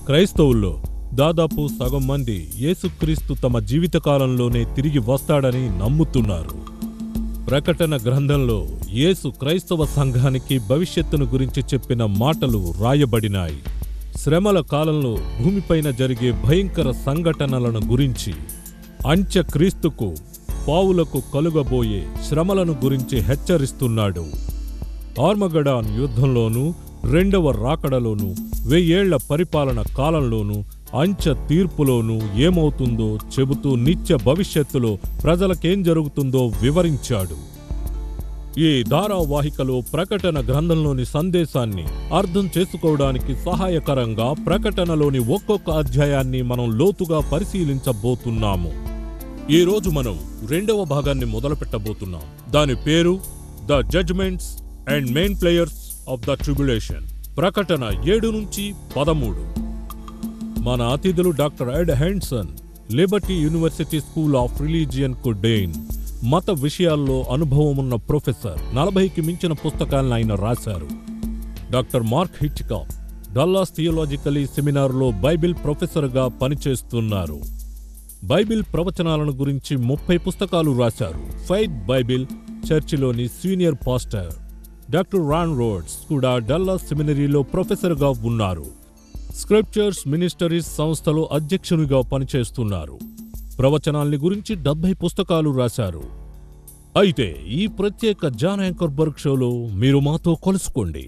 క్రైస్తవుల్లో దాదాపు సగం మంది యేసుక్రీస్తు తమ జీవితకాలంలోనే తిరిగి వస్తాడని నమ్ముతున్నారు ప్రకటన గ్రంథంలో యేసు క్రైస్తవ సంఘానికి భవిష్యత్తును గురించి చెప్పిన మాటలు రాయబడినాయి శ్రమల కాలంలో భూమిపైన జరిగే భయంకర సంఘటనలను గురించి అంత్యక్రీస్తుకు పావులకు కలుగబోయే శ్రమలను గురించి హెచ్చరిస్తున్నాడు ఆర్మగడాన్ యుద్ధంలోనూ రెండవ రాకడలోనూ వెయ్యేళ్ల పరిపాలన కాలంలోనూ అంచె తీర్పులోనూ ఏమవుతుందో చెబుతూ నిత్య భవిష్యత్తులో ప్రజలకేం జరుగుతుందో వివరించాడు ఈ ధారావాహికలో ప్రకటన గ్రంథంలోని సందేశాన్ని అర్థం చేసుకోవడానికి సహాయకరంగా ప్రకటనలోని ఒక్కొక్క అధ్యాయాన్ని మనం లోతుగా పరిశీలించబోతున్నాము ఈ రోజు మనం రెండవ భాగాన్ని మొదలు పెట్టబోతున్నాం దాని పేరు the judgments and main players of the tribulation ప్రకటన ఏడు నుంచి పదమూడు మన అతిథులు doctor Ed Hindson Liberty University School of Religion కు డెయిన్ మత విషయాల్లో అనుభవం ఉన్న ప్రొఫెసర్ నలభైకి మించిన పుస్తకాలను ఆయన రాశారు doctor Mark Hitchcock Dallas theological సెమినార్లో బైబిల్ ప్రొఫెసర్గా పనిచేస్తున్నారు బైబిల్ ప్రవచనాలను గురించి ముప్పై పుస్తకాలు రాశారు ఫైత్ బైబిల్ చర్చిలోని senior pastor doctor Ron Rhodes కూడా డల్లాస్ సెమినరీలో ప్రొఫెసర్గా ఉన్నారు స్క్రిప్చర్స్ మినిస్టరీస్ సంస్థలో అధ్యక్షునిగా పనిచేస్తున్నారు ప్రవచనాల్ని గురించి డెబ్బై పుస్తకాలు రాశారు అయితే ఈ ప్రత్యేక జాన్ యాంకర్బర్గ్ షోలో మీరు మాతో కలుసుకోండి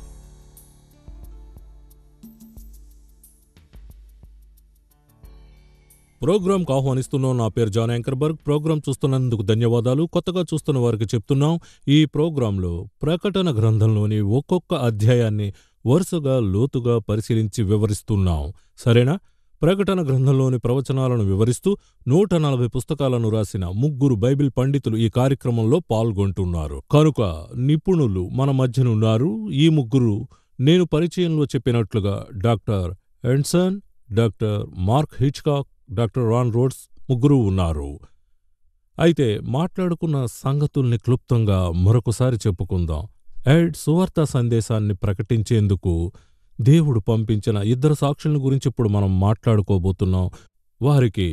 ప్రోగ్రాంకు ఆహ్వానిస్తున్నాం నా పేరు జాన్ యాంకర్బర్గ్ ప్రోగ్రాం చూస్తున్నందుకు ధన్యవాదాలు కొత్తగా చూస్తున్న వారికి చెప్తున్నాం ఈ ప్రోగ్రాంలో ప్రకటన గ్రంథంలోని ఒక్కొక్క అధ్యాయాన్ని వరుసగా లోతుగా పరిశీలించి వివరిస్తున్నాం సరేనా ప్రకటన గ్రంథంలోని ప్రవచనాలను వివరిస్తూ నూట నలభై పుస్తకాలను రాసిన ముగ్గురు బైబిల్ పండితులు ఈ కార్యక్రమంలో పాల్గొంటున్నారు కనుక నిపుణులు మన మధ్యనున్నారు ఈ ముగ్గురు నేను పరిచయంలో చెప్పినట్లుగా doctor Hindson doctor Mark Hitchcock doctor Ron Rhodes ముగ్గురు ఉన్నారు అయితే మాట్లాడుకున్న సంగతుల్ని క్లుప్తంగా మరొకసారి చెప్పుకుందాం ఎడ్ సువార్త సందేశాన్ని ప్రకటించేందుకు దేవుడు పంపించిన ఇద్దరు సాక్షుల గురించి ఇప్పుడు మనం మాట్లాడుకోబోతున్నాం వారికి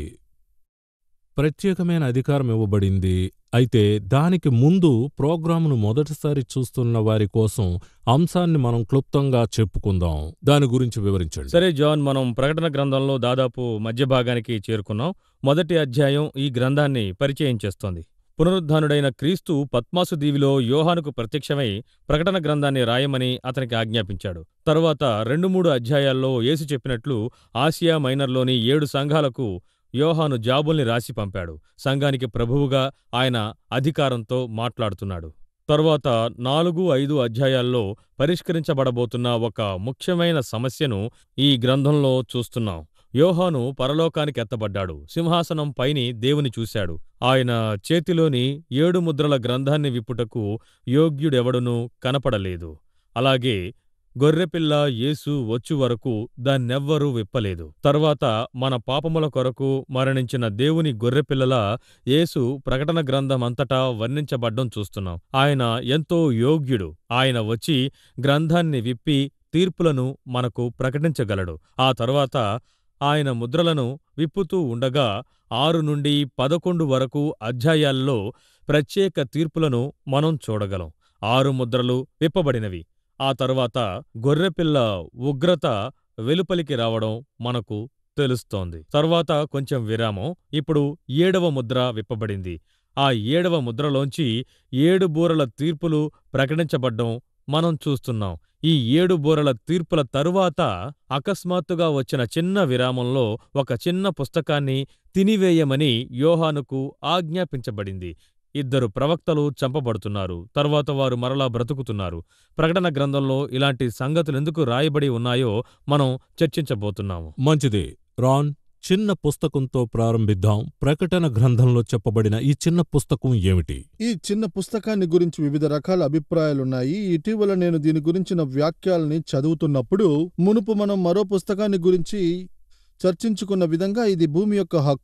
ప్రత్యేకమైన అధికారం ఇవ్వబడింది అయితే దానికి ముందు ప్రోగ్రామును మొదటిసారి చూస్తున్న వారి కోసం అంశాన్ని మనం క్లుప్తంగా చెప్పుకుందాం దాని గురించి వివరించండి సరే జాన్ మనం ప్రకటన గ్రంథంలో దాదాపు మధ్య భాగానికి చేరుకున్నాం మొదటి అధ్యాయం ఈ గ్రంథాన్ని పరిచయం చేస్తోంది పునరుద్ధానుడైన క్రీస్తు పద్మాసు దీవిలో యోహానుకు ప్రత్యక్షమై ప్రకటన గ్రంథాన్ని రాయమని అతనికి ఆజ్ఞాపించాడు తరువాత రెండు మూడు అధ్యాయాల్లో యేసు చెప్పినట్లు ఆసియా మైనర్లోని ఏడు సంఘాలకు యోహాను జాబుల్ని రాసి పంపాడు సంఘానికి ప్రభువుగా ఆయన అధికారంతో మాట్లాడుతున్నాడు తరువాత నాలుగు ఐదు అధ్యాయాల్లో పరిష్కరించబడబోతున్న ఒక ముఖ్యమైన సమస్యను ఈ గ్రంథంలో చూస్తున్నాం యోహాను పరలోకానికి ఎత్తబడ్డాడు సింహాసనం పైని దేవుని చూశాడు ఆయన చేతిలోని ఏడు ముద్రల గ్రంథాన్ని విప్పుటకు యోగ్యుడెవడునూ కనపడలేదు అలాగే గొర్రెపిల్ల యేసు వచ్చు వరకు దాన్నెవ్వరూ విప్పలేదు తర్వాత మన పాపముల కొరకు మరణించిన దేవుని గొర్రెపిల్లల యేసు ప్రకటన గ్రంథం అంతటా వర్ణించబడ్డం చూస్తున్నాం ఆయన ఎంతో యోగ్యుడు ఆయన వచ్చి గ్రంథాన్ని విప్పి తీర్పులను మనకు ప్రకటించగలడు ఆ తరువాత ఆయన ముద్రలను విప్పుతూ ఉండగా ఆరు నుండి పదకొండు వరకు అధ్యాయాల్లో ప్రత్యేక తీర్పులను మనం చూడగలం ఆరు ముద్రలు విప్పబడినవి ఆ తరువాత గొర్రెపిల్ల ఉగ్రత వెలుపలికి రావడం మనకు తెలుస్తోంది తర్వాత కొంచెం విరామం ఇప్పుడు ఏడవ ముద్ర విప్పబడింది ఆ ఏడవ ముద్రలోంచి ఏడు బూరల తీర్పులు ప్రకటించబడ్డం మనం చూస్తున్నాం ఈ ఏడు బూరల తీర్పుల తరువాత అకస్మాత్తుగా వచ్చిన చిన్న విరామంలో ఒక చిన్న పుస్తకాన్ని తినివేయమని యోహానుకు ఆజ్ఞాపించబడింది ఇద్దరు ప్రవక్తలు చంపబడుతున్నారు తర్వాత వారు మరలా బ్రతుకుతున్నారు ప్రకటన గ్రంథంలో ఇలాంటి సంగతులెందుకు రాయబడి ఉన్నాయో మనం చర్చించబోతున్నాము మంచిది రాన్ చిన్న పుస్తకంతో ప్రారంభిద్దాం ప్రకటన గ్రంథంలో చెప్పబడిన ఈ చిన్న పుస్తకం ఏమిటి ఈ చిన్న పుస్తకాన్ని గురించి వివిధ రకాల అభిప్రాయాలున్నాయి ఇటీవల నేను దీని గురించిన వ్యాఖ్యల్ని చదువుతున్నప్పుడు మునుపు మనం మరో పుస్తకాన్ని గురించి చర్చించుకున్న విధంగా ఇది భూమి యొక్క హక్కు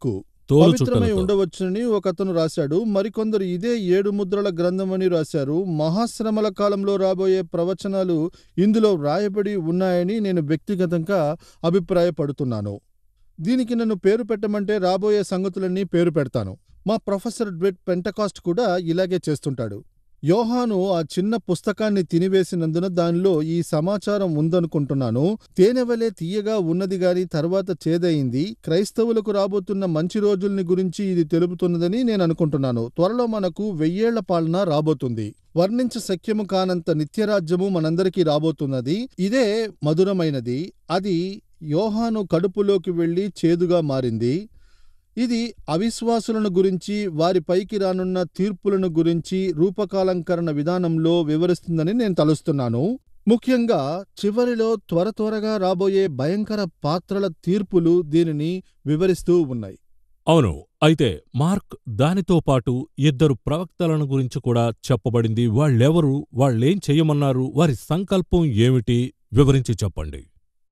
తోలు పవిత్రమై చుట్టలతో ఉండవచ్చునని ఒకతను రాశాడు మరికొందరు ఇదే ఏడు ముద్రల గ్రంథమని రాశారు మహాశ్రమల కాలంలో రాబోయే ప్రవచనాలు ఇందులో వ్రాయబడి ఉన్నాయని నేను వ్యక్తిగతంగా అభిప్రాయపడుతున్నాను దీనికి నన్ను పేరు పెట్టమంటే రాబోయే సంగతులన్నీ పేరు పెడతాను మా ప్రొఫెసర్ డ్వెట్ పెంటకాస్ట్ కూడా ఇలాగే చేస్తుంటాడు యోహాను ఆ చిన్న పుస్తకాన్ని తినివేసినందున దానిలో ఈ సమాచారం ఉందనుకుంటున్నాను తేనెవలే తీయగా ఉన్నది గాని తర్వాత చేదయింది క్రైస్తవులకు రాబోతున్న మంచి రోజుల్ని గురించి ఇది తెలుపుతున్నదని నేను అనుకుంటున్నాను త్వరలో మనకు వెయ్యేళ్ల పాలన రాబోతుంది వర్ణించ శక్యము కానంత నిత్యరాజ్యము మనందరికీ రాబోతున్నది ఇదే మధురమైనది అది యోహాను కడుపులోకి వెళ్లి చేదుగా మారింది ఇది అవిశ్వాసులను గురించి వారి పైకి రానున్న తీర్పులను గురించి రూపకాలంకరణ విధానంలో వివరిస్తుందని నేను తలుస్తున్నాను ముఖ్యంగా చివరిలో త్వర త్వరగా రాబోయే భయంకర పాత్రల తీర్పులు దీనిని వివరిస్తూ ఉన్నాయి అవును అయితే మార్క్ దానితో పాటు ఇద్దరు ప్రవక్తలను గురించి కూడా చెప్పబడింది వాళ్ళెవరు వాళ్ళేం చెయ్యమన్నారు వారి సంకల్పం ఏమిటి వివరించి చెప్పండి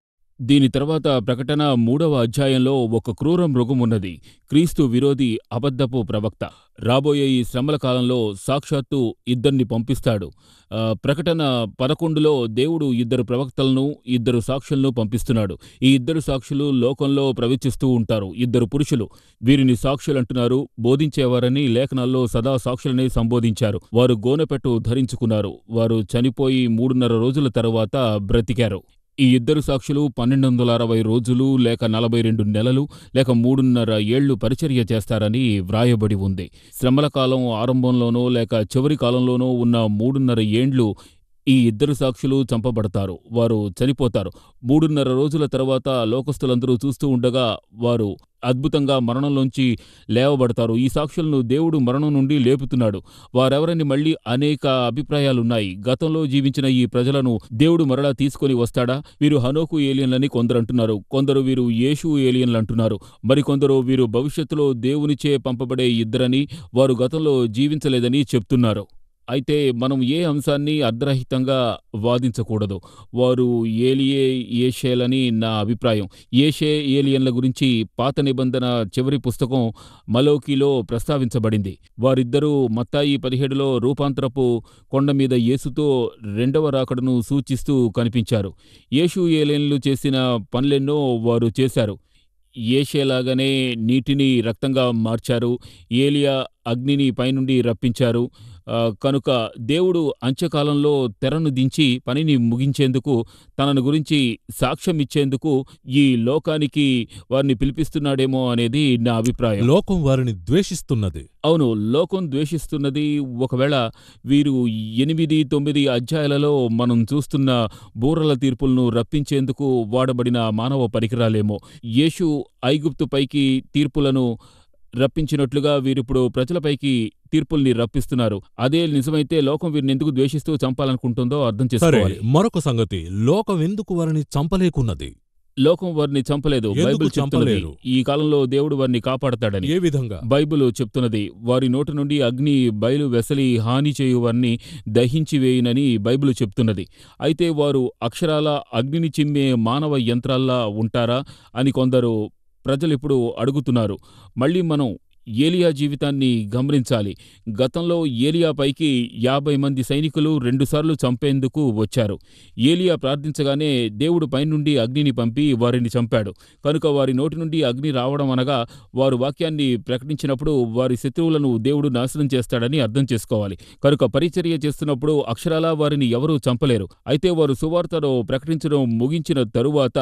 దీని తర్వాత ప్రకటన మూడవ అధ్యాయంలో ఒక క్రూర మృగం ఉన్నది క్రీస్తు విరోధి అబద్ధపు ప్రవక్త రాబోయే ఈ శ్రమల కాలంలో సాక్షాత్తు ఇద్దరిని పంపిస్తాడు ఆ, ప్రకటన పదకొండులో దేవుడు ఇద్దరు ప్రవక్తలను ఇద్దరు సాక్షులను పంపిస్తున్నాడు ఈ ఇద్దరు సాక్షులు లోకంలో ప్రవేశిస్తూ ఉంటారు ఇద్దరు పురుషులు వీరిని సాక్షులు అంటున్నారు బోధించేవారని లేఖనాల్లో సదా సాక్షులనే సంబోధించారు వారు గోనెపెట్టు ధరించుకున్నారు వారు చనిపోయి మూడున్నర రోజుల తరువాత బ్రతికారు ఈ ఇద్దరు సాక్షులు పన్నెండు వందల అరవై రోజులు లేక నలభై రెండు నెలలు లేక మూడున్నర ఏళ్లు పరిచర్య చేస్తారని వ్రాయబడి ఉంది శ్రమల కాలం ఆరంభంలోనో లేక చివరి కాలంలోనో ఉన్న మూడున్నర ఏండ్లు ఈ ఇద్దరు సాక్షులు చంపబడతారు వారు చనిపోతారు మూడున్నర రోజుల తర్వాత లోకస్తులందరూ చూస్తూ ఉండగా వారు అద్భుతంగా మరణంలోంచి లేవబడతారు ఈ సాక్షులను దేవుడు మరణం నుండి లేపుతున్నాడు వారెవరని మళ్ళీ అనేక అభిప్రాయాలున్నాయి గతంలో జీవించిన ఈ ప్రజలను దేవుడు మరలా తీసుకొని వస్తాడా వీరు హనోకు ఏలియన్లని కొందరు అంటున్నారు కొందరు వీరు యేషు ఏలియన్లు అంటున్నారు మరికొందరు వీరు భవిష్యత్తులో దేవునిచే పంపబడే ఇద్దరని వారు గతంలో జీవించలేదని చెప్తున్నారు అయితే మనం ఏ అంశాన్ని అర్ధరహితంగా వాదించకూడదు వారు ఏలియే ఏషేలని నా అభిప్రాయం ఏషే ఏలియన్ల గురించి పాత నిబంధన చివరి పుస్తకం మలోకిలో ప్రస్తావించబడింది వారిద్దరూ మత్తాయి పదిహేడులో రూపాంతరపు కొండ మీద యేసుతో రెండవ రాకడను సూచిస్తూ కనిపించారు యేషు ఏలియన్లు చేసిన పనులెన్నో వారు చేశారు ఏషేలాగానే నీటిని రక్తంగా మార్చారు ఏలియా అగ్నిని పైనుండి రప్పించారు ఆ, కనుక దేవుడు అంత్యకాలంలో తెరను దించి పనిని ముగించేందుకు తనను గురించి సాక్ష్యం ఇచ్చేందుకు ఈ లోకానికి వారిని పిలిపిస్తున్నాడేమో అనేది నా అభిప్రాయం లోకం వారిని ద్వేషిస్తున్నది అవును లోకం ద్వేషిస్తున్నది ఒకవేళ వీరు ఎనిమిది తొమ్మిది అధ్యాయాలలో మనం చూస్తున్న బూరల తీర్పులను రప్పించేందుకు వాడబడిన మానవ పరికరాలేమో యేషు ఐగుప్తు పైకి తీర్పులను రప్పించినట్లుగా వీరిప్పుడు ప్రజలపైకి తీర్పుల్ని రప్పిస్తున్నారు అదే నిజమైతే లోకం వీరిని ఎందుకు ద్వేషిస్తూ చంపాలనుకుంటుందో అర్థం సరే చేసుకోవాలి మరొక సంగతి లోకం ఎందుకు వారిని చంపలేకున్నది లోకం వారిని చంపలేదు ఎందుకు బైబిల్ చెప్తున్నది చంపలేరు? ఈ కాలంలో దేవుడు వారిని కాపాడతాడని ఏ విధంగా బైబిల్ చెప్తున్నది వారి నోటి నుండి అగ్ని బయలు వెసలి హాని చేయువారిని దహించి వేయునని బైబిల్ చెప్తున్నది అయితే వారు అక్షరాల అగ్నిని చిమ్మే మానవ యంత్రాల్లా ఉంటారా అని కొందరు ప్రజలిప్పుడు అడుగుతున్నారు మళ్ళీ మనం ఏలియా జీవితాన్ని గమనించాలి గతంలో ఏలియా పైకి యాభై మంది సైనికులు రెండుసార్లు చంపేందుకు వచ్చారు ఏలియా ప్రార్థించగానే దేవుడు పైనుండి అగ్నిని పంపి వారిని చంపాడు కనుక వారి నోటి నుండి అగ్ని రావడం అనగా వారు వాక్యాన్ని ప్రకటించినప్పుడు వారి శత్రువులను దేవుడు నాశనం చేస్తాడని అర్థం చేసుకోవాలి కనుక పరిచర్య చేస్తున్నప్పుడు అక్షరాలా వారిని ఎవరూ చంపలేరు అయితే వారు సువార్తను ప్రకటించడం ముగించిన తరువాత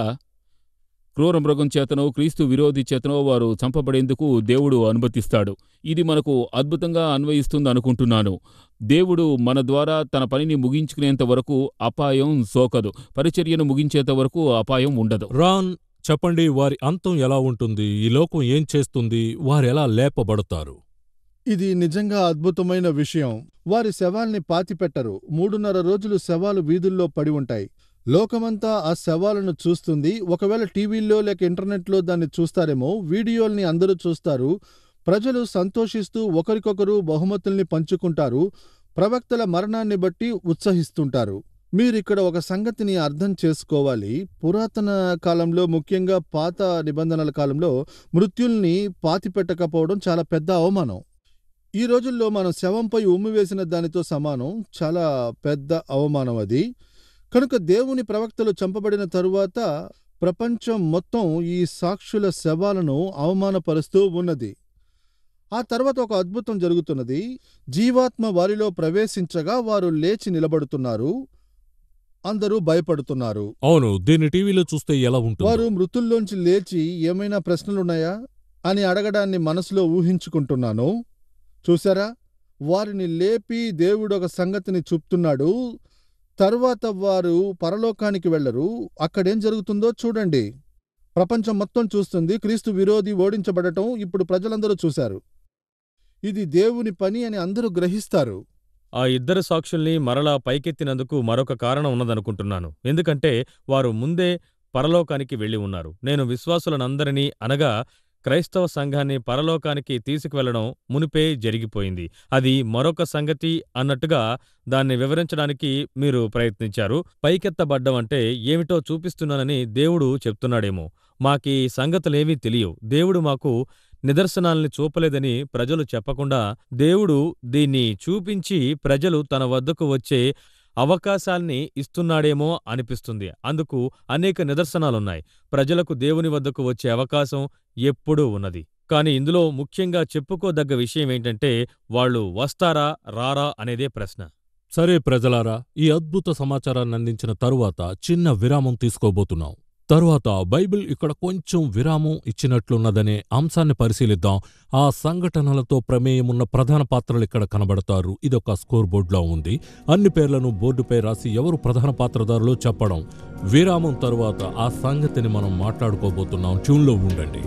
క్రూర మృగం చేతనో క్రీస్తు విరోధి చేతనో వారు చంపబడేందుకు దేవుడు అనుమతిస్తాడు ఇది మనకు అద్భుతంగా అన్వయిస్తుంది అనుకుంటున్నాను దేవుడు మన ద్వారా తన పనిని ముగించుకునేంత వరకు అపాయం సోకదు పరిచర్యను ముగించేంత వరకు అపాయం ఉండదు రాన్ చెప్పండి వారి అంతం ఎలా ఉంటుంది ఈ లోకం ఏం చేస్తుంది వారెలా లేపబడతారు ఇది నిజంగా అద్భుతమైన విషయం వారి శవాల్ని పాతిపెట్టరు మూడున్నర రోజులు శవాలు వీధుల్లో పడి ఉంటాయి లోకమంతా ఆ శవాలను చూస్తుంది ఒకవేళ టీవీల్లో లేక ఇంటర్నెట్లో దాన్ని చూస్తారేమో వీడియోల్ని అందరూ చూస్తారు ప్రజలు సంతోషిస్తూ ఒకరికొకరు బహుమతుల్ని పంచుకుంటారు ప్రవక్తల మరణాన్ని బట్టి ఉత్సహిస్తుంటారు మీరిక్కడ ఒక సంగతిని అర్థం చేసుకోవాలి పురాతన కాలంలో ముఖ్యంగా పాత నిబంధనల కాలంలో మృత్యుల్ని పాతిపెట్టకపోవడం చాలా పెద్ద అవమానం ఈ రోజుల్లో మనం శవంపై ఉమ్మి వేసిన దానితో సమానం చాలా పెద్ద అవమానం అది కనుక దేవుని ప్రవక్తలు చంపబడిన తరువాత ప్రపంచం మొత్తం ఈ సాక్షుల శవాలను అవమానపరుస్తూ ఉన్నది ఆ తర్వాత ఒక అద్భుతం జరుగుతున్నది జీవాత్మ వారిలో ప్రవేశించగా వారు లేచి నిలబడుతున్నారు అందరూ భయపడుతున్నారు అవును దీన్ని టీవీలో చూస్తే ఎలా ఉంటుంది వారు మృతుల్లోంచి లేచి ఏమైనా ప్రశ్నలున్నాయా అని అడగడాన్ని మనసులో ఊహించుకుంటున్నాను చూసారా వారిని లేపి దేవుడు ఒక సంగతిని చూపుతున్నాడు తర్వాత వారు పరలోకానికి వెళ్లరు అక్కడేం జరుగుతుందో చూడండి ప్రపంచం మొత్తం చూస్తుంది క్రీస్తు విరోధి ఓడించబడటం ఇప్పుడు ప్రజలందరూ చూశారు ఇది దేవుని పని అని అందరూ గ్రహిస్తారు ఆ ఇద్దరు సాక్షుల్ని మరలా పైకెత్తినందుకు మరొక కారణం ఉన్నదనుకుంటున్నాను ఎందుకంటే వారు ముందే పరలోకానికి వెళ్ళి ఉన్నారు నేను విశ్వాసులనందరినీ అనగా క్రైస్తవ సంఘాన్ని పరలోకానికి తీసుకువెళ్లడం మునిపే జరిగిపోయింది అది మరొక సంగతి అన్నట్టుగా దాన్ని వివరించడానికి మీరు ప్రయత్నించారు పైకెత్తబడ్డం అంటే ఏమిటో చూపిస్తున్నానని దేవుడు చెప్తున్నాడేమో మాకీ సంగతులేవీ తెలియవు దేవుడు మాకు నిదర్శనాల్ని చూపలేదని ప్రజలు చెప్పకుండా దేవుడు దీన్ని చూపించి ప్రజలు తన వద్దకు వచ్చే అవకాశాల్ని ఇస్తున్నాడేమో అనిపిస్తుంది అందుకు అనేక నిదర్శనాలున్నాయి ప్రజలకు దేవుని వద్దకు వచ్చే అవకాశం ఎప్పుడూ ఉన్నది కాని ఇందులో ముఖ్యంగా చెప్పుకోదగ్గ విషయం ఏంటంటే వాళ్ళు వస్తారా రారా అనేదే ప్రశ్న సరే ప్రజలారా ఈ అద్భుత సమాచారాన్ని అందించిన తరువాత చిన్న విరామం తీసుకోబోతున్నాం తరువాత బైబిల్ ఇక్కడ కొంచెం విరామం ఇచ్చినట్లున్నదనే అంశాన్ని పరిశీలిద్దాం ఆ సంఘటనలతో ప్రమేయమున్న ప్రధాన పాత్రలు ఇక్కడ కనబడతారు ఇదొక స్కోర్ బోర్డులో ఉంది అన్ని పేర్లను బోర్డుపై రాసి ఎవరు ప్రధాన పాత్రదారులో చెప్పడం విరామం తరువాత ఆ సంగతిని మనం మాట్లాడుకోబోతున్నాం ట్యూన్లో ఉండండి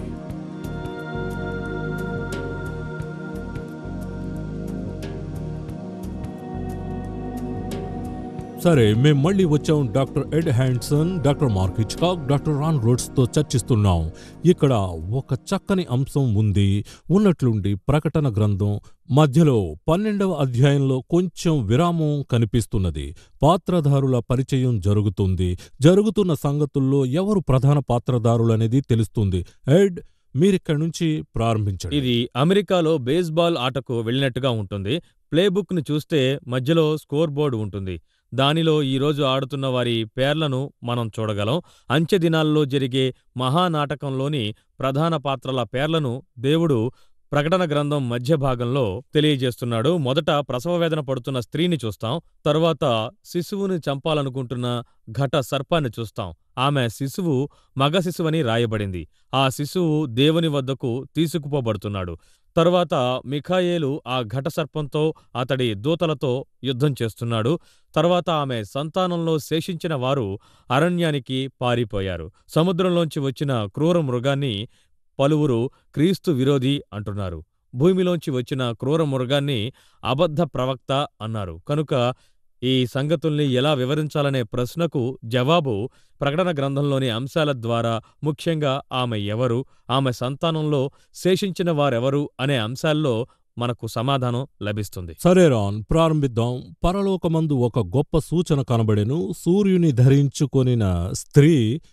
సరే మేం మళ్ళీ వచ్చాం doctor Ed Hindson doctor Mark Hitchcock doctor Ron రోడ్స్తో చర్చిస్తున్నాం ఇక్కడ ఒక చక్కని అంశం ఉంది ఉన్నట్లుండి ప్రకటన గ్రంథం మధ్యలో పన్నెండవ అధ్యాయంలో కొంచెం విరామం కనిపిస్తున్నది పాత్రధారుల పరిచయం జరుగుతుంది జరుగుతున్న సంగతుల్లో ఎవరు ప్రధాన పాత్రధారులనేది తెలుస్తుంది ఎడ్ మీరిక్కడి నుంచి ప్రారంభించండి ఇది అమెరికాలో బేస్బాల్ ఆటకు వెళ్ళినట్టుగా ఉంటుంది ప్లేబుక్ని చూస్తే మధ్యలో స్కోర్ బోర్డు ఉంటుంది దానిలో ఈరోజు ఆడుతున్న వారి పేర్లను మనం చూడగలం అంచె దినాల్లో జరిగే మహానాటకంలోని ప్రధాన పాత్రల పేర్లను దేవుడు ప్రకటన గ్రంథం మధ్య భాగంలో తెలియజేస్తున్నాడు మొదట ప్రసవవేదన పడుతున్న స్త్రీని చూస్తాం తరువాత శిశువుని చంపాలనుకుంటున్న ఘట సర్పాన్ని చూస్తాం ఆమె శిశువు మగ శిశువని రాయబడింది ఆ శిశువు దేవుని వద్దకు తీసుకుపోబడుతున్నాడు తరువాత మిఖాయేలు ఆ ఘటసర్పంతో అతడి దూతలతో యుద్ధం చేస్తున్నాడు తర్వాత ఆమె సంతానంలో శేషించిన వారు అరణ్యానికి పారిపోయారు సముద్రంలోంచి వచ్చిన క్రూర మృగాన్ని పలువురు క్రీస్తు విరోధి అంటున్నారు భూమిలోంచి వచ్చిన క్రూర మృగాన్ని అబద్ధ ప్రవక్త అన్నారు కనుక ఈ సంగతుల్ని ఎలా వివరించాలనే ప్రశ్నకు జవాబు ప్రకటన గ్రంథంలోని అంశాల ద్వారా ముఖ్యంగా ఆమె ఎవరు ఆమె సంతానంలో శేషించిన వారెవరు అనే అంశాల్లో మనకు సమాధానం లభిస్తుంది సరే రాన్ ప్రారంభిద్దాం పరలోకమందు ఒక గొప్ప సూచన కనబడెను సూర్యుని ధరించుకొనిన స్త్రీ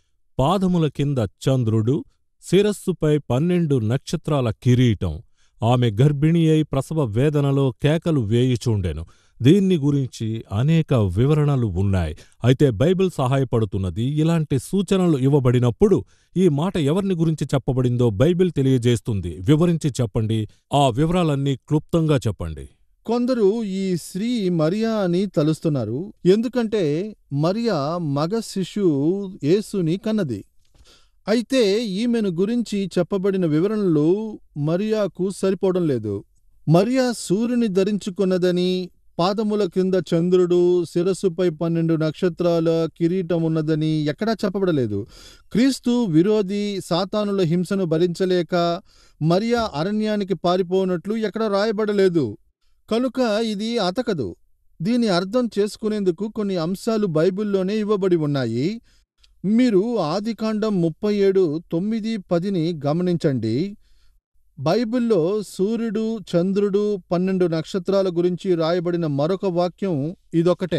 పాదముల కింద చంద్రుడు శిరస్సుపై పన్నెండు నక్షత్రాల కిరీటం ఆమె గర్భిణి అయి ప్రసవ వేదనలో కేకలు వేయుచుండెను దీన్ని గురించి అనేక వివరణలు ఉన్నాయి అయితే బైబిల్ సహాయపడుతున్నది ఇలాంటి సూచనలు ఇవ్వబడినప్పుడు ఈ మాట ఎవరిని గురించి చెప్పబడిందో బైబిల్ తెలియజేస్తుంది వివరించి చెప్పండి ఆ వివరాలన్నీ క్లుప్తంగా చెప్పండి కొందరు ఈ స్త్రీ మరియా అని తలుస్తున్నారు ఎందుకంటే మరియా మగ శిశువు యేసుని కన్నది అయితే ఈమెను గురించి చెప్పబడిన వివరణలు మరియాకు సరిపోవడం లేదు మరియా సూర్యుని ధరించుకున్నదని పాదముల కింద చంద్రుడు శిరస్సుపై పన్నెండు నక్షత్రాల కిరీటం ఉన్నదని ఎక్కడా చెప్పబడలేదు క్రీస్తు విరోధి సాతానుల హింసను భరించలేక మరియా అరణ్యానికి పారిపోనట్లు ఎక్కడ రాయబడలేదు కనుక ఇది అతకదు దీని అర్థం చేసుకునేందుకు కొన్ని అంశాలు బైబిల్లోనే ఇవ్వబడి ఉన్నాయి మీరు ఆదికాండం ముప్పై ఏడు తొమ్మిది పదిని గమనించండి బైబిల్లో సూర్యుడు చంద్రుడు పన్నెండు నక్షత్రాల గురించి రాయబడిన మరొక వాక్యం ఇదొకటే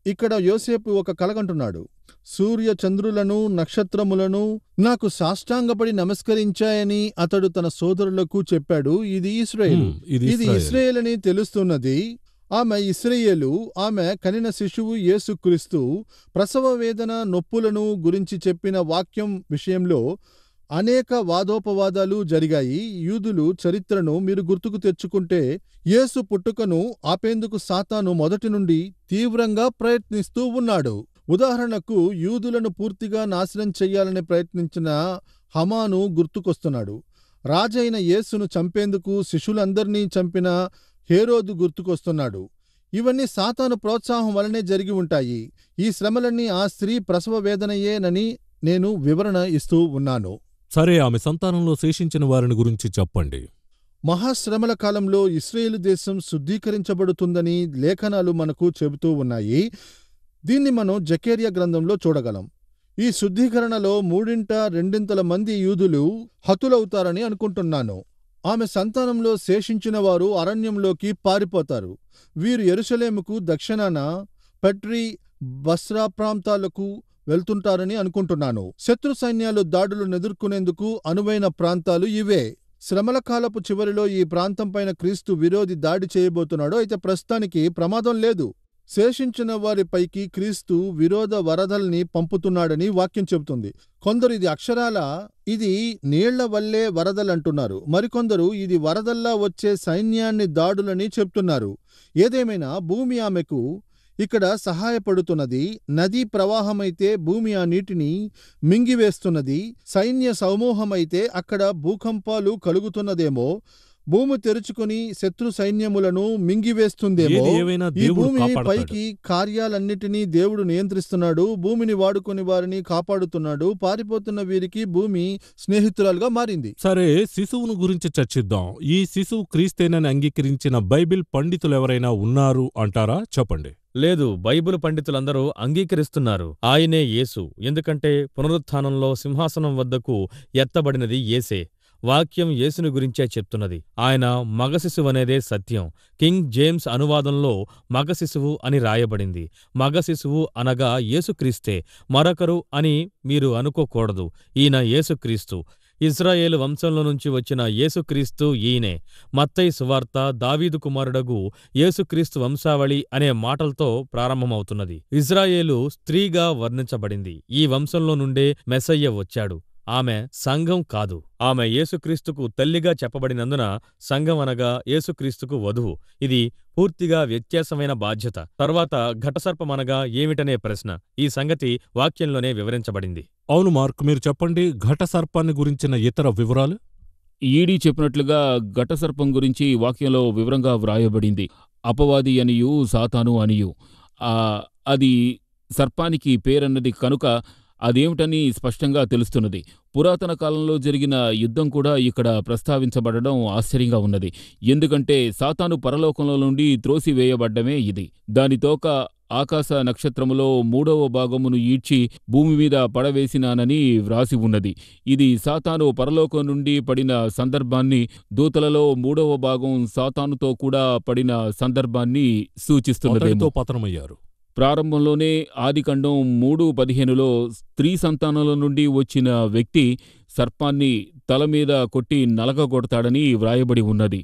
ఇక్కడ యోసేపు ఒక కలగంటున్నాడు సూర్య చంద్రులను నక్షత్రములను నాకు సాష్టాంగపడి నమస్కరించాయని అతడు తన సోదరులకు చెప్పాడు ఇది ఇస్రాయేల్ హ్మ్, ఇది ఇది ఇశ్రాయేలు. ఇస్రాయేల్ అని తెలుస్తున్నది ఆమె ఇస్రాయేలు ఆమె కనిన శిశువు యేసుక్రీస్తు ప్రసవ వేదన నొప్పులను గురించి చెప్పిన వాక్యం విషయంలో అనేక వాదోపవాదాలు జరిగాయి యూదులు చరిత్రను మీరు గుర్తుకు తెచ్చుకుంటే యేసు పుట్టుకను ఆపేందుకు సాతాను మొదటి నుండి తీవ్రంగా ప్రయత్నిస్తూ ఉన్నాడు ఉదాహరణకు యూదులను పూర్తిగా నాశనం చెయ్యాలని ప్రయత్నించిన హమాను గుర్తుకొస్తున్నాడు రాజైన యేసును చంపేందుకు శిష్యులందర్నీ చంపిన హేరోదు గుర్తుకొస్తున్నాడు ఇవన్నీ సాతాను ప్రోత్సాహం వలనే జరిగి ఉంటాయి ఈ శ్రమలన్నీ ఆ స్త్రీ ప్రసవ వేదనయేనని నేను వివరణ ఇస్తూ ఉన్నాను సరే ఆమె సంతానంలో శేషించిన వారిని గురించి చెప్పండి మహాశ్రమల కాలంలో ఇస్రాయేలు దేశం శుద్ధీకరించబడుతుందని లేఖనాలు మనకు చెబుతూ ఉన్నాయి దీన్ని మనం జకేరియా గ్రంథంలో చూడగలం ఈ శుద్ధీకరణలో మూడింట రెండింతల మంది యూదులు హతులవుతారని అనుకుంటున్నాను ఆమె సంతానంలో శేషించిన వారు అరణ్యంలోకి పారిపోతారు వీరు ఎరుసలేముకు దక్షిణాన పెట్రి బస్రా ప్రాంతాలకు వెళ్తుంటారని అనుకుంటున్నాను శత్రు సైన్యాలు దాడులు ఎదుర్కొనేందుకు అనువైన ప్రాంతాలు ఇవే శ్రమల కాలపు చివరిలో ఈ ప్రాంతంపైన క్రీస్తు విరోధి దాడి చేయబోతున్నాడు అయితే ప్రస్తుతానికి ప్రమాదం లేదు శేషించిన వారిపైకి క్రీస్తు విరోధ వరదల్ని పంపుతున్నాడని వాక్యం చెబుతుంది కొందరు ఇది అక్షరాల ఇది నీళ్ల వల్లే వరదలంటున్నారు మరికొందరు ఇది వరదల్లా వచ్చే సైన్యాన్ని దాడులని చెప్తున్నారు ఏదేమైనా భూమి ఆమెకు ఇక్కడ సహాయపడుతున్నది నదీ ప్రవాహమైతే భూమి ఆ నీటిని మింగివేస్తున్నది సైన్య సమూహమైతే అక్కడ భూకంపాలు కలుగుతున్నదేమో భూమి తెరుచుకుని శత్రు సైన్యములను మింగివేస్తుందేమో ఏది ఏవైనా ఈ దేవుడు భూమి కాపాడతాడు పైకి కార్యాలన్నిటినీ దేవుడు నియంత్రిస్తున్నాడు భూమిని వాడుకొని వారిని కాపాడుతున్నాడు పారిపోతున్న వీరికి భూమి స్నేహితురాలుగా మారింది సరే శిశువును గురించి చర్చిద్దాం ఈ శిశువు క్రీస్తేనని అంగీకరించిన బైబిల్ పండితులు ఎవరైనా ఉన్నారు అంటారా చెప్పండి లేదు బైబిల్ పండితులందరూ అంగీకరిస్తున్నారు ఆయనే యేసు ఎందుకంటే పునరుత్థానంలో సింహాసనం వద్దకు ఎత్తబడినది యేసే వాక్యం యేసుని గురించే చెప్తున్నది ఆయన మగ శిశువనేదే సత్యం కింగ్ జేమ్స్ అనువాదంలో మగ శిశువు అని రాయబడింది మగ శిశువు అనగా యేసుక్రీస్తే మరొకరు అని మీరు అనుకోకూడదు ఈయన యేసుక్రీస్తు ఇజ్రాయేలు వంశంలో నుంచి వచ్చిన యేసుక్రీస్తు ఈయనే మత్తయి సువార్త దావీదు కుమారుడగు యేసుక్రీస్తు వంశావళి అనే మాటలతో ప్రారంభమవుతున్నది ఇజ్రాయేలు స్త్రీగా వర్ణించబడింది ఈ వంశంలో నుండే మెస్సయ్య వచ్చాడు ఆమె సంఘం కాదు ఆమె యేసుక్రీస్తుకు తల్లిగా చెప్పబడినందున సంఘం అనగా యేసుక్రీస్తుకు వధువు ఇది పూర్తిగా వ్యత్యాసమైన బాధ్యత తర్వాత ఘటసర్పమనగా ఏమిటనే ప్రశ్న ఈ సంగతి వాక్యంలోనే వివరించబడింది అవును మార్క్ మీరు చెప్పండి ఘట సర్పాన్ని గురించిన ఇతర వివరాలు ఈడీ చెప్పినట్లుగా ఘటసర్పం గురించి వాక్యంలో వివరంగా వ్రాయబడింది అపవాది అనియు సాతాను అనియు ఆ, అది సర్పానికి పేరన్నది కనుక అదేమిటని స్పష్టంగా తెలుస్తున్నది పురాతన కాలంలో జరిగిన యుద్ధం కూడా ఇక్కడ ప్రస్తావించబడడం ఆశ్చర్యంగా ఉన్నది ఎందుకంటే సాతాను పరలోకంలో నుండి త్రోసివేయబడ్డమే ఇది దాని తోక ఆకాశ నక్షత్రములో మూడవ భాగమును ఈడ్చి భూమి మీద పడవేసినానని వ్రాసి ఉన్నది ఇది సాతాను పరలోకం నుండి పడిన సందర్భాన్ని దూతలలో మూడవ భాగం సాతానుతో కూడా పడిన సందర్భాన్ని సూచిస్తున్నదేమో అతడితో పతనమయ్యారు ప్రారంభంలోనే ఆదికాండం మూడు పదిహేనులో స్త్రీ సంతానంలో నుండి వచ్చిన వ్యక్తి సర్పాన్ని తల మీద కొట్టి నలగగొడతాడని వ్రాయబడి ఉన్నది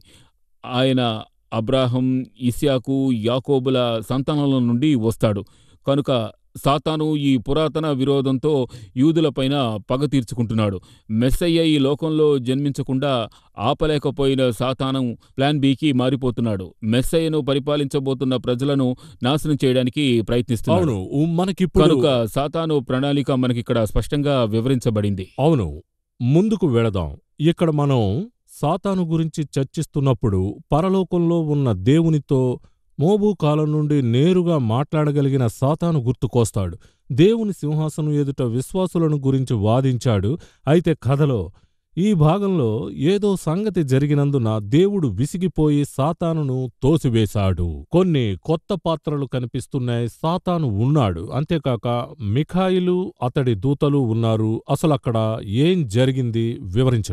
ఆయన అబ్రాహం ఇస్యాకు యాకోబుల సంతానంలో నుండి వస్తాడు కనుక సాతాను ఈ పురాతన విరోధంతో యూదులపైన పగ తీర్చుకుంటున్నాడు మెస్సయ్య ఈ లోకంలో జన్మించకుండా ఆపలేకపోయిన సాతానం ప్లాన్ బీకి మారిపోతున్నాడు మెస్సయ్యను పరిపాలించబోతున్న ప్రజలను నాశనం చేయడానికి ప్రయత్నిస్తున్నాడు అవును ఉ- మనకిప్పుడు కనుక సాతాను ప్రణాళిక మనకిక్కడ స్పష్టంగా వివరించబడింది అవును ముందుకు వెళదాం ఇక్కడ మనం సాతాను గురించి చర్చిస్తున్నప్పుడు పరలోకంలో ఉన్న దేవునితో మోబు కాలం నుండి నేరుగా మాట్లాడగలిగిన సాతాను గుర్తుకొస్తాడు దేవుని సింహాసనం ఎదుట విశ్వాసులను గురించి వాదించాడు అయితే కథలో ఈ భాగంలో ఏదో సంగతి జరిగినందున దేవుడు విసిగిపోయి సాతానును తోసివేశాడు కొన్ని కొత్త పాత్రలు కనిపిస్తున్నాయి సాతాను ఉన్నాడు అంతేకాక మిఖాయిలు అతడి దూతలు ఉన్నారు అసలక్కడ ఏం జరిగింది వివరించండి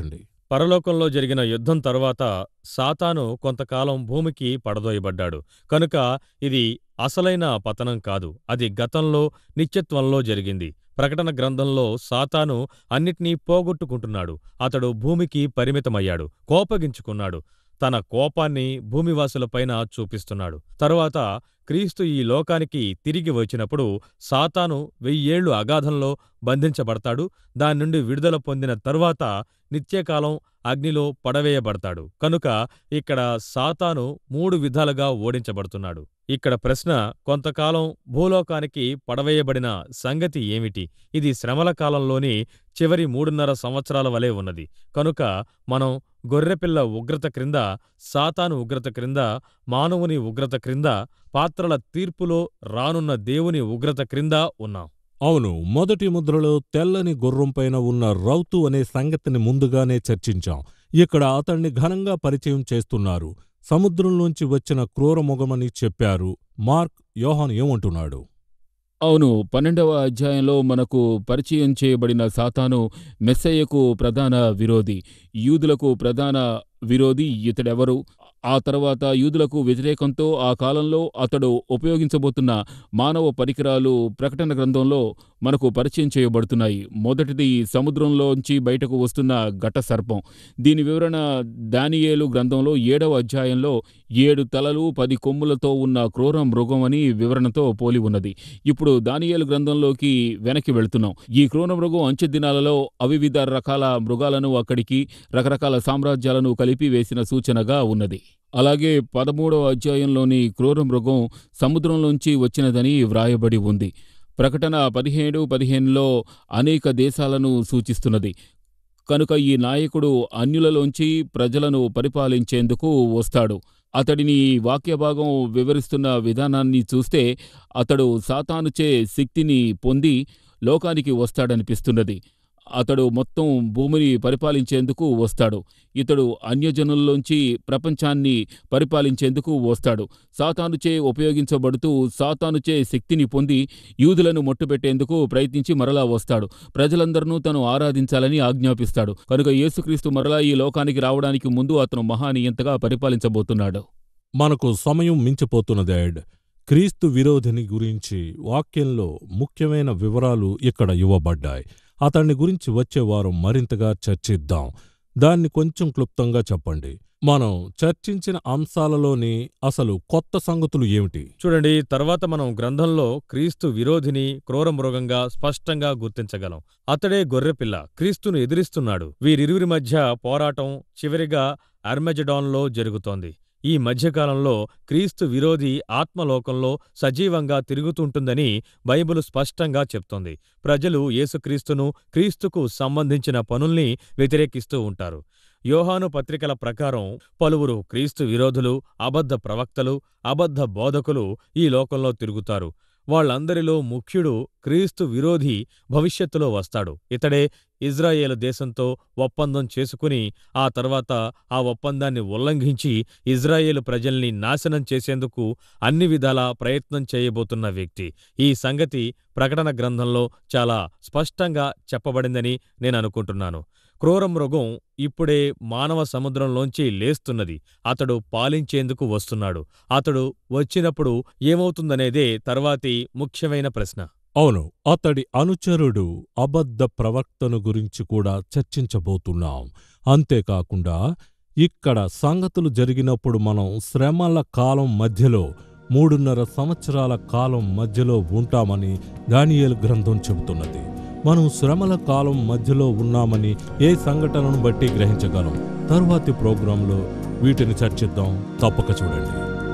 పరలోకంలో జరిగిన యుద్ధం తరువాత సాతాను కొంతకాలం భూమికి పడదోయబడ్డాడు కనుక ఇది అసలైన పతనం కాదు అది గతంలో నిత్యత్వంలో జరిగింది ప్రకటన గ్రంథంలో సాతాను అన్నిటినీ పోగొట్టుకుంటున్నాడు అతడు భూమికి పరిమితమయ్యాడు కోపగించుకున్నాడు తన కోపాన్ని భూమివాసులపైన చూపిస్తున్నాడు తరువాత క్రీస్తు ఈ లోకానికి తిరిగి వచ్చినప్పుడు సాతాను వెయ్యేళ్లు అగాధంలో బంధించబడతాడు దాని నుండి విడుదల పొందిన తరువాత నిత్యకాలం అగ్నిలో పడవేయబడతాడు కనుక ఇక్కడ సాతాను మూడు విధాలుగా ఓడించబడుతున్నాడు ఇక్కడ ప్రశ్న కొంతకాలం భూలోకానికి పడవేయబడిన సంగతి ఏమిటి ఇది శ్రమల కాలంలోని చివరి మూడున్నర సంవత్సరాల వలె ఉన్నది కనుక మనం గొర్రెపిల్ల ఉగ్రత క్రింద సాతాను ఉగ్రత క్రింద మానవుని ఉగ్రత క్రింద పాత్రల తీర్పులో రానున్న దేవుని ఉగ్రత క్రింద ఉన్నాం అవును మొదటి ముద్రలో తెల్లని గుర్రంపైన ఉన్న రౌతు అనే సంగతిని ముందుగానే చర్చించాం ఇక్కడ అతన్ని ఘనంగా పరిచయం చేస్తున్నారు సముద్రంలోంచి వచ్చిన క్రూరముఖమని చెప్పారు మార్క్ యోహాన్ ఏమంటున్నాడు అవును పన్నెండవ అధ్యాయంలో మనకు పరిచయం చేయబడిన సాతాను మెస్సయ్యకు ప్రధాన విరోధి యూదులకు ప్రధాన విరోధి ఇతడెవరు ఆ తర్వాత యూదులకు వ్యతిరేకంతో ఆ కాలంలో అతడు ఉపయోగించబోతున్న మానవ పరికరాలు ప్రకటన గ్రంథంలో మనకు పరిచయం చేయబడుతున్నాయి మొదటిది సముద్రంలోంచి బయటకు వస్తున్న ఘట సర్పం దీని వివరణ దానియేలు గ్రంథంలో ఏడవ అధ్యాయంలో ఏడు తలలు పది కొమ్ములతో ఉన్న క్రూర మృగం అని వివరణతో పోలి ఉన్నది ఇప్పుడు దానియేలు గ్రంథంలోకి వెనక్కి వెళ్తున్నాం ఈ క్రూర మృగం అంచె దినాలలో అవివిధ రకాల మృగాలను అక్కడికి రకరకాల సామ్రాజ్యాలను కలిపి వేసిన సూచనగా ఉన్నది అలాగే పదమూడవ అధ్యాయంలోని క్రూర మృగం సముద్రంలోంచి వచ్చినదని వ్రాయబడి ఉంది ప్రకటన పదిహేడు పదిహేనులో అనేక దేశాలను సూచిస్తున్నది కనుక ఈ నాయకుడు అన్యులలోంచి ప్రజలను పరిపాలించేందుకు వస్తాడు అతడిని ఈ వాక్యభాగం వివరిస్తున్న విధానాన్ని చూస్తే అతడు సాతానుచే శక్తిని పొంది లోకానికి వస్తాడనిపిస్తున్నది అతడు మొత్తం భూమిని పరిపాలించేందుకు వస్తాడు ఇతడు అన్యజనుల్లోంచి ప్రపంచాన్ని పరిపాలించేందుకు వస్తాడు సాతానుచే ఉపయోగించబడుతూ సాతానుచే శక్తిని పొంది యూదులను మొట్టుపెట్టేందుకు ప్రయత్నించి మరలా వస్తాడు ప్రజలందరినూ తను ఆరాధించాలని ఆజ్ఞాపిస్తాడు కనుక యేసుక్రీస్తు మరలా ఈ లోకానికి రావడానికి ముందు అతను మహానీయంతగా పరిపాలించబోతున్నాడు మనకు సమయం మించిపోతున్నదేడ్ క్రీస్తు విరోధిని గురించి వాక్యంలో ముఖ్యమైన వివరాలు ఇక్కడ ఇవ్వబడ్డాయి అతన్ని గురించి వచ్చే వారం మరింతగా చర్చిద్దాం దాన్ని కొంచెం క్లుప్తంగా చెప్పండి మనం చర్చించిన అంశాలలోని అసలు కొత్త సంగతులు ఏమిటి చూడండి తర్వాత మనం గ్రంథంలో క్రీస్తు విరోధిని క్రూరమృగంగా స్పష్టంగా గుర్తించగలం అతడే గొర్రెపిల్ల క్రీస్తును ఎదిరిస్తున్నాడు వీరిరువురి మధ్య పోరాటం చివరిగా అర్మెజడాన్లో జరుగుతోంది ఈ మధ్యకాలంలో క్రీస్తు విరోధి ఆత్మలోకంలో సజీవంగా తిరుగుతుంటుందని బైబిలు స్పష్టంగా చెప్తోంది ప్రజలు యేసుక్రీస్తును క్రీస్తుకు సంబంధించిన పనుల్ని వ్యతిరేకిస్తూ ఉంటారు యోహాను పత్రికల ప్రకారం పలువురు క్రీస్తు విరోధులు అబద్ధ ప్రవక్తలు అబద్ధ బోధకులు ఈ లోకంలో తిరుగుతారు వాళ్ళందరిలో ముఖ్యుడు క్రీస్తు విరోధి భవిష్యత్తులో వస్తాడు ఇతడే ఇజ్రాయేలు దేశంతో ఒప్పందం చేసుకుని ఆ తర్వాత ఆ ఒప్పందాన్ని ఉల్లంఘించి ఇజ్రాయేలు ప్రజల్ని నాశనం చేసేందుకు అన్ని విధాలా ప్రయత్నం చేయబోతున్న వ్యక్తి ఈ సంగతి ప్రకటన గ్రంథంలో చాలా స్పష్టంగా చెప్పబడిందని నేను అనుకుంటున్నాను క్రూరమృగం ఇప్పుడే మానవ సముద్రంలోంచి లేస్తున్నది అతడు పాలించేందుకు వస్తున్నాడు అతడు వచ్చినప్పుడు ఏమవుతుందనేదే తర్వాతి ముఖ్యమైన ప్రశ్న అవును అతడి అనుచరుడు అబద్ధ ప్రవక్తను గురించి కూడా చర్చించబోతున్నాం అంతేకాకుండా ఇక్కడ సంగతులు జరిగినప్పుడు మనం శ్రమల కాలం మధ్యలో మూడున్నర సంవత్సరాల కాలం మధ్యలో ఉంటామని దానియేలు గ్రంథం చెబుతున్నది మనం శ్రమల కాలం మధ్యలో ఉన్నామని ఏ సంఘటనను బట్టి గ్రహించగలం తరువాతి ప్రోగ్రాంలో వీటిని చర్చిద్దాం తప్పక చూడండి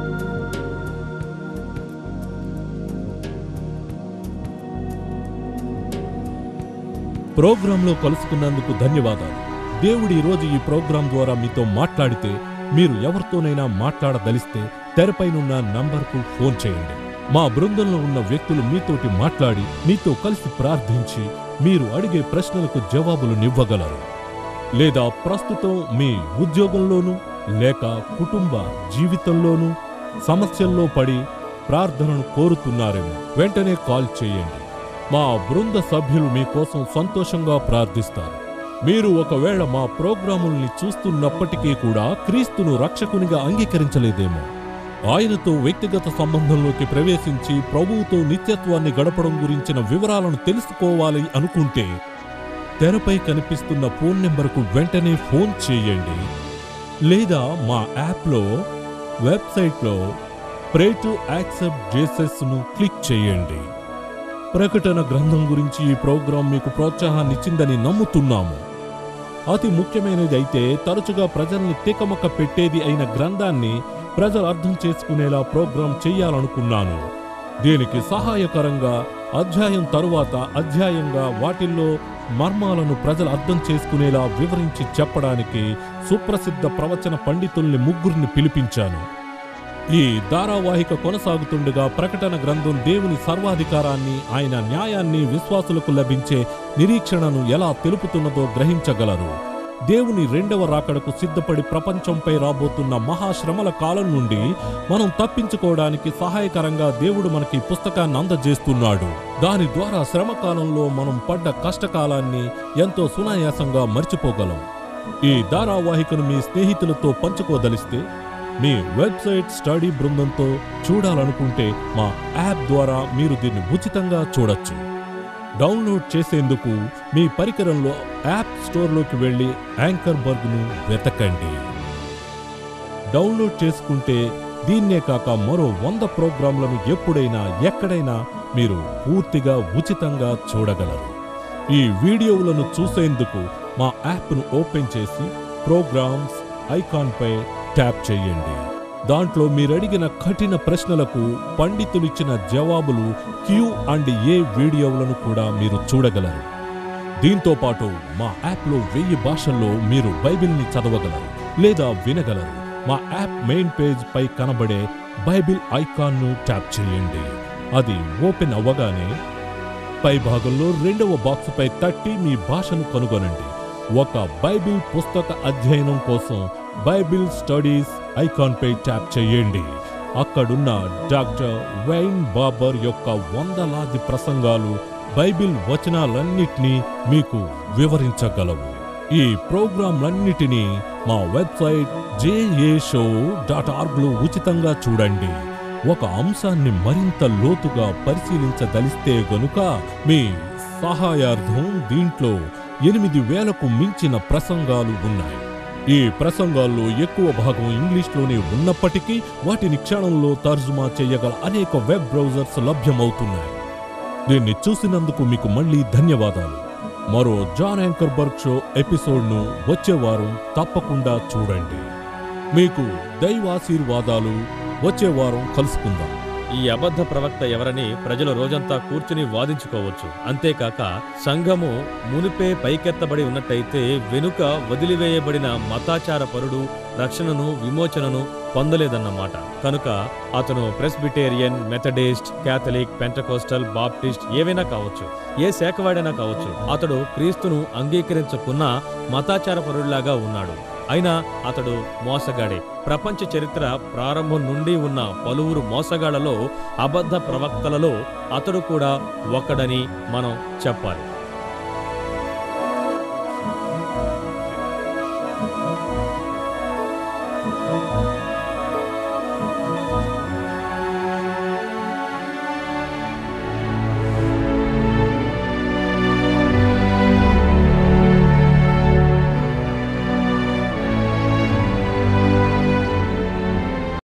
ప్రోగ్రాంలో కలుసుకున్నందుకు ధన్యవాదాలు దేవుడు ఈరోజు ఈ ప్రోగ్రాం ద్వారా మీతో మాట్లాడితే మీరు ఎవరితోనైనా మాట్లాడదలిస్తే తెరపైనున్న నంబర్కు ఫోన్ చేయండి మా బృందంలో ఉన్న వ్యక్తులు మీతోటి మాట్లాడి మీతో కలిసి ప్రార్థించి మీరు అడిగే ప్రశ్నలకు జవాబులు నివ్వగలరు లేదా ప్రస్తుతం మీ ఉద్యోగంలోనూ లేక కుటుంబ జీవితంలోనూ సమస్యల్లో పడి ప్రార్థనను కోరుతున్నారేమో వెంటనే కాల్ చేయండి మా బృంద సభ్యులు మీకోసం సంతోషంగా ప్రార్థిస్తారు మీరు ఒకవేళ మా ప్రోగ్రాముల్ని చూస్తున్నప్పటికీ కూడా క్రీస్తును రక్షకునిగా అంగీకరించలేదేమో ఆయనతో వ్యక్తిగత సంబంధంలోకి ప్రవేశించి ప్రభువుతో నిత్యత్వాన్ని గడపడం గురించిన వివరాలను తెలుసుకోవాలి అనుకుంటే తెరపై కనిపిస్తున్న ఫోన్ నెంబర్కు వెంటనే ఫోన్ చేయండి లేదా మా యాప్లో వెబ్సైట్లో ప్రే టు యాక్సెప్ట్ జేసస్ను క్లిక్ చేయండి ప్రకటన గ్రంథం గురించి ఈ ప్రోగ్రాం మీకు ప్రోత్సాహాన్నిచ్చిందని నమ్ముతున్నాము అతి ముఖ్యమైనది అయితే తరచుగా ప్రజల్ని తికమక పెట్టేది అయిన గ్రంథాన్ని ప్రజలు అర్థం చేసుకునేలా ప్రోగ్రాం చెయ్యాలనుకున్నాను దీనికి సహాయకరంగా అధ్యాయం తరువాత అధ్యాయంగా వాటిల్లో మర్మాలను ప్రజలు అర్థం చేసుకునేలా వివరించి చెప్పడానికి సుప్రసిద్ధ ప్రవచన పండితుల్ని ముగ్గురిని పిలిపించాను ఈ ధారావాహిక కొనసాగుతుండగా ప్రకటన గ్రంథం దేవుని సర్వాధికారాన్ని ఆయన న్యాయాన్ని విశ్వాసులకు లభించే నిరీక్షణను ఎలా తెలుపుతున్నదో గ్రహించగలరు దేవుని రెండవ రాకడకు సిద్ధపడి ప్రపంచంపై రాబోతున్న మహాశ్రమల కాలం నుండి మనం తప్పించుకోవడానికి సహాయకరంగా దేవుడు మనకి ఈ పుస్తకాన్ని అందజేస్తున్నాడు దాని ద్వారా శ్రమ కాలంలో మనం పడ్డ కష్టకాలాన్ని ఎంతో సునాయాసంగా మర్చిపోగలం ఈ ధారావాహికను మీ స్నేహితులతో పంచుకోదలిస్తే మీ వెబ్సైట్ స్టడీ బృందంతో చూడాలనుకుంటే మా యాప్ ద్వారా మీరు దీన్ని ఉచితంగా చూడొచ్చు డౌన్లోడ్ చేసేందుకు మీ పరికరంలో యాప్ స్టోర్లోకి వెళ్ళి యాంకర్ బర్గ్ను వెతకండి డౌన్లోడ్ చేసుకుంటే దీన్నే కాక మరో వంద ప్రోగ్రాంలను ఎప్పుడైనా ఎక్కడైనా మీరు పూర్తిగా ఉచితంగా చూడగలరు ఈ వీడియోలను చూసేందుకు మా యాప్ను ఓపెన్ చేసి ప్రోగ్రామ్స్ ఐకాన్పై ట్యాప్ చేయండి దాంట్లో మీరడిగిన కఠిన ప్రశ్నలకు పండితులిచ్చిన జవాబులు క్యూ అండ్ ఏ వీడియోలను కూడా మీరు చూడగలరు దీంతో పాటు మా యాప్లో వెయ్యి భాషల్లో మీరు బైబిల్ని చదవగలరు లేదా వినగలరు మా యాప్ మెయిన్ పేజ్ పై కనబడే బైబిల్ ఐకాన్ను ట్యాప్ చేయండి అది ఓపెన్ అవ్వగానే పై భాగంలో రెండవ బాక్సుపై తట్టి మీ భాషను కనుగొనండి ఒక బైబిల్ పుస్తక అధ్యయనం కోసం బైబిల్ స్టడీస్ ఐకాన్పై ట్యాప్ చేయండి అక్కడున్న డాక్టర్ వైన్ బాబర్ యొక్క వందలాది ప్రసంగాలు బైబిల్ వచనాలన్నిటినీ మీకు వివరించగలవు ఈ ప్రోగ్రాంలన్నిటినీ మా వెబ్సైట్ జేఏ షో డాట్ ఆర్గ్లో ఉచితంగా చూడండి ఒక అంశాన్ని మరింత లోతుగా పరిశీలించదలిస్తే గనుక మీ సహాయార్థం దీంట్లో ఎనిమిది వేలకు మించిన ప్రసంగాలు ఉన్నాయి ఈ ప్రసంగాల్లో ఎక్కువ భాగం ఇంగ్లీష్లోనే ఉన్నప్పటికీ వాటిని క్షణంలో తర్జుమా చేయగల అనేక వెబ్ బ్రౌజర్స్ లభ్యమవుతున్నాయి దీన్ని చూసినందుకు మీకు మళ్ళీ ధన్యవాదాలు మరో జాన్ యాంకర్ బర్గ్ షో ఎపిసోడ్ను వచ్చే వారం తప్పకుండా చూడండి మీకు దైవాశీర్వాదాలు వచ్చే వారం కలుసుకుందాం ఈ అబద్ధ ప్రవక్త ఎవరని ప్రజలు రోజంతా కూర్చుని వాదించుకోవచ్చు అంతేకాక సంఘము మునిపే పైకెత్తబడి ఉన్నట్టయితే వెనుక వదిలివేయబడిన మతాచార పరుడు రక్షణను విమోచనను పొందలేదన్నమాట కనుక అతను Presbyterian Methodist Catholic Pentecostal Baptist ఏవైనా కావచ్చు ఏ శాఖవాడైనా కావచ్చు అతడు క్రీస్తును అంగీకరించకున్న మతాచార పరుడిలాగా ఉన్నాడు అయినా అతడు మోసగాడే ప్రపంచ చరిత్ర ప్రారంభం నుండి ఉన్న పలువురు మోసగాళ్లలో అబద్ధ ప్రవక్తలలో అతడు కూడా ఒకడని మనం చెప్పాలి